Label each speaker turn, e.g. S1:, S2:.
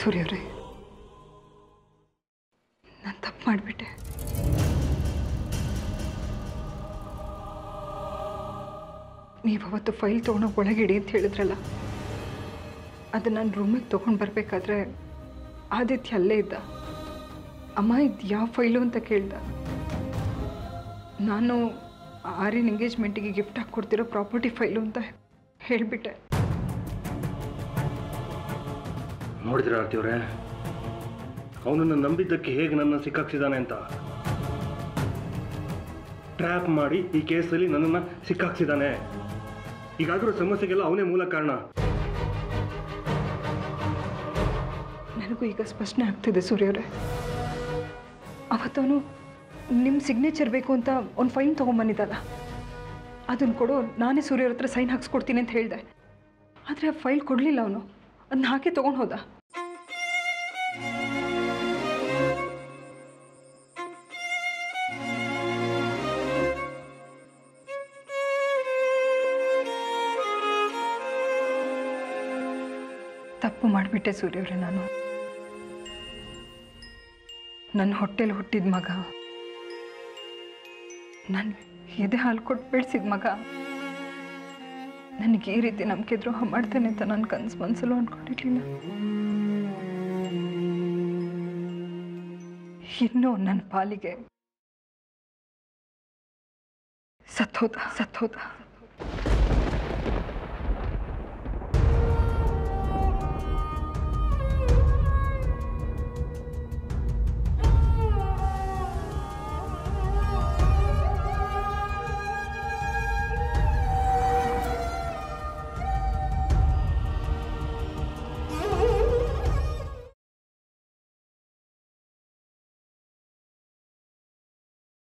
S1: ಸೂರ್ಯವ್ರೆ ನಾನು ತಪ್ಪು ಮಾಡಿಬಿಟ್ಟೆ ನೀವು ಅವತ್ತು ಫೈಲ್ ತೊಗೊಂಡೋಗಿ ಒಳಗಿಡಿ ಅಂತ ಹೇಳಿದ್ರಲ್ಲ ಅದು ನಾನು ರೂಮಿಗೆ ತೊಗೊಂಡು ಬರಬೇಕಾದ್ರೆ ಆದಿತ್ಯ ಅಲ್ಲೇ ಇದ್ದ ಅಮ್ಮ ಇದು ಯಾವ ಫೈಲು ಅಂತ ಕೇಳ್ದ ನಾನು ಆರ್ಯನ್ ಎಂಗೇಜ್ಮೆಂಟಿಗೆ ಗಿಫ್ಟ್ ಹಾಕಿ ಕೊಡ್ತಿರೋ ಪ್ರಾಪರ್ಟಿ ಫೈಲು ಅಂತ ಹೇಳಿಬಿಟ್ಟೆ
S2: ನೋಡಿದ್ರ ಆರ್ತಿಯವ್ರೆ ಅವನನ್ನು ನಂಬಿದ್ದಕ್ಕೆ ಹೇಗೆ ನನ್ನ ಸಿಕ್ಕಾಕ್ಸಿದಾನೆ ಅಂತ ಟ್ರ್ಯಾಪ್ ಮಾಡಿ ಈ ಕೇಸಲ್ಲಿ ನನ್ನನ್ನು ಸಿಕ್ಕಾಕ್ಸಿದಾನೆ ಈಗಾಗಿರೋ ಸಮಸ್ಯೆಗೆಲ್ಲ ಅವನೇ ಮೂಲ ಕಾರಣ
S1: ನನಗೂ ಈಗ ಸ್ಪಷ್ಟನೆ ಆಗ್ತಿದೆ ಸೂರ್ಯವ್ರೆ ಅವತ್ತವನು ನಿಮ್ಮ ಸಿಗ್ನೇಚರ್ ಬೇಕು ಅಂತ ಒಂದು ಫೈನ್ ತೊಗೊಂಬಂದಿದ್ದಲ್ಲ ಅದನ್ನು ಕೊಡು ನಾನೇ ಸೂರ್ಯವ್ರ ಹತ್ರ ಸೈನ್ ಹಾಕ್ಸ್ಕೊಡ್ತೀನಿ ಅಂತ ಹೇಳಿದೆ ಆದರೆ ಆ ಫೈಲ್ ಕೊಡಲಿಲ್ಲ ಅವನು ಅದನ್ನ ಹಾಕಿ ತೊಗೊಂಡು ಹೋದ ತಪ್ಪು ಮಾಡಿಬಿಟ್ಟೆ ಸೂರ್ಯವ್ರೆ ನಾನು ನನ್ನ ಹೊಟ್ಟೆಲಿ ಹುಟ್ಟಿದ ಮಗ ನನ್ನ ಎದೆ ಹಾಲು ಕೊಟ್ಟು ಬೆಳೆಸಿದ ಮಗ ನನಗೆ ಈ ರೀತಿ ನಂಬಿಕೆ ದ್ರೋಹ ಮಾಡ್ತೇನೆ ಅಂತ ನನ್ನ ಕನಸು ಮನಸ್ಸಲ್ಲೂ ಅಂದ್ಕೊಂಡಿರ್ಲಿಲ್ಲ ಇನ್ನೂ ನನ್ನ ಪಾಲಿಗೆ ಸತ್ತೋದ ಸತ್ತೋದ